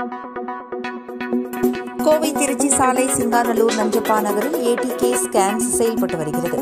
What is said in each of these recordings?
கோவை திருச்சி சாலை சிங்காநல்லூர் நஞ்சப்பா நகரில் ATK scans செயல்பட்டு வருகிறது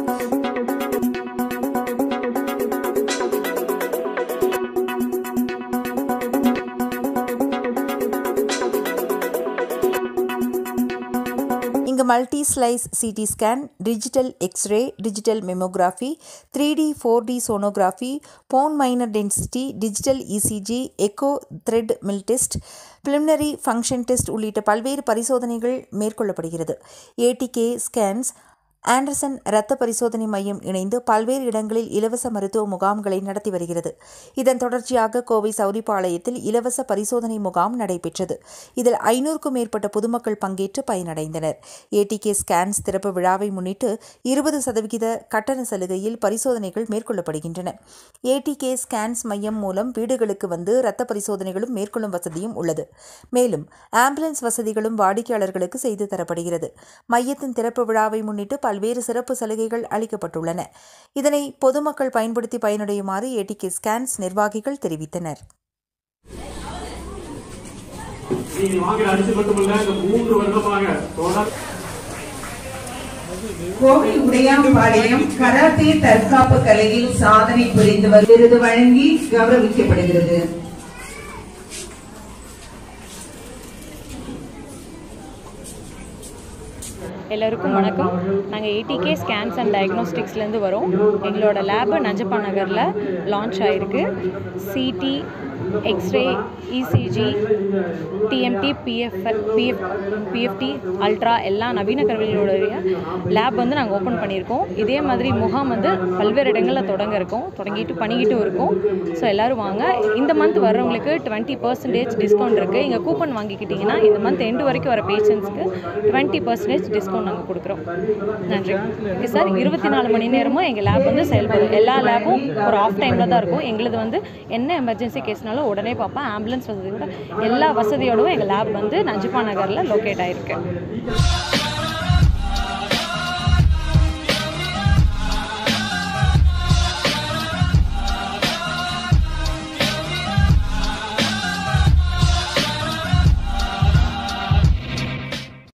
இங்கு multi slice CT scan digital X-ray digital mammography three D four D sonography bone mineral density digital ECG echo treadmill test pulmonary function test உள்ளிட்ட பல்வேறு பரிசோதனைகள் மேற்கொள்ளப்படுகிறது ஏடிகே ஸ்கேன்ஸ் ஆண்டர்சன் இரத்த பரிசோதனை மையம் இணைந்து பல்வேறு இடங்களில் இலவச மருத்துவ முகாம்களை நடத்தி வருகிறது இதன் தொடர்ச்சியாக கோவை சௌரிபாளையத்தில் இலவச பரிசோதனை முகாம் நடைபெற்றது இதில் ஐநூறுக்கும் மேற்பட்ட பொதுமக்கள் பங்கேற்று பயனடைந்தனர் ஏடிகே ஸ்கேன்ஸ் திறப்பு விழாவை முன்னிட்டு இருபது சதவிகித கட்டண சலுகையில் பரிசோதனைகள் மேற்கொள்ளப்படுகின்றன ஏடிகே ஸ்கேன்ஸ் மையம் மூலம் வீடுகளுக்கு வந்து இரத்த பரிசோதனைகளும் மேற்கொள்ளும் வசதியும் உள்ளது மேலும் ஆம்புலன்ஸ் வசதிகளும் வாடிக்கையாளர்களுக்கு செய்து தரப்படுகிறது மையத்தின் திறப்பு விழாவை முன்னிட்டு பல்வேறு சிறப்பு சலுகைகள் அளிக்கப்பட்டுள்ளன இதனை பொதுமக்கள் பயன்படுத்தி பயனடையுமாறு ஏடிகே ஸ்கேன்ஸ் நிர்வாகிகள் தெரிவித்தனர் நீங்க வாங்குற அரிசி மட்டுமல்ல இந்த மூன்று வருடமாக தொடர் கோவை உடையாம்பாளையம் கராத்தே தற்காப்பு கலையில் சாதனை புரிந்து வரும் விருது வழங்கி கௌரவிக்கப்படுகிறது எல்லோருக்கும் வணக்கம் நாங்கள் ஏடிகே ஸ்கேன்ஸ் அண்ட் டயக்னோஸ்டிக்ஸ்லேருந்து வரோம் எங்களோட லேபு நஞ்சப்பா நகரில் லான்ச் ஆகிருக்கு CT X-ray ECG TMT PF PF PFT ultra எல்லா நவீன கருவிகளுடைய லேப் வந்து நாங்கள் ஓப்பன் பண்ணியிருக்கோம் இதே மாதிரி முகாம் வந்து பல்வேறு இடங்களில் தொடங்க இருக்கோம் தொடங்கிட்டு பண்ணிக்கிட்டும் இருக்கோம் ஸோ எல்லோரும் வாங்க இந்த மந்த் வர்றவங்களுக்கு டுவெண்ட்டி பர்சன்டேஜ் டிஸ்கவுண்ட் இருக்குது இங்கே கூப்பன் வாங்கிக்கிட்டிங்கன்னா இந்த மந்த் எண்டு வரைக்கும் வர பேஷண்ட்ஸ்க்கு டுவெண்ட்டி பர்சன்டேஜ் டிஸ்கவுண்ட் நாங்கள் கொடுக்குறோம் நன்றி ஓகே சார் இருபத்தி நாலு மணி நேரமும் எங்கள் லேப் வந்து செயல்படும் எல்லா லேபும் ஒரு ஆஃப் டைமில் தான் இருக்கும் எங்களுது வந்து என்ன எமர்ஜென்சி கேஸ்னாலும் உடனே பார்ப்பேன் ஆம்புலன்ஸ் வசதியோட எல்லா வசதியோடவும் எங்கள் லேப் வந்து நஞ்சிப்பா நகரில் லொக்கேட் ஆகிருக்கு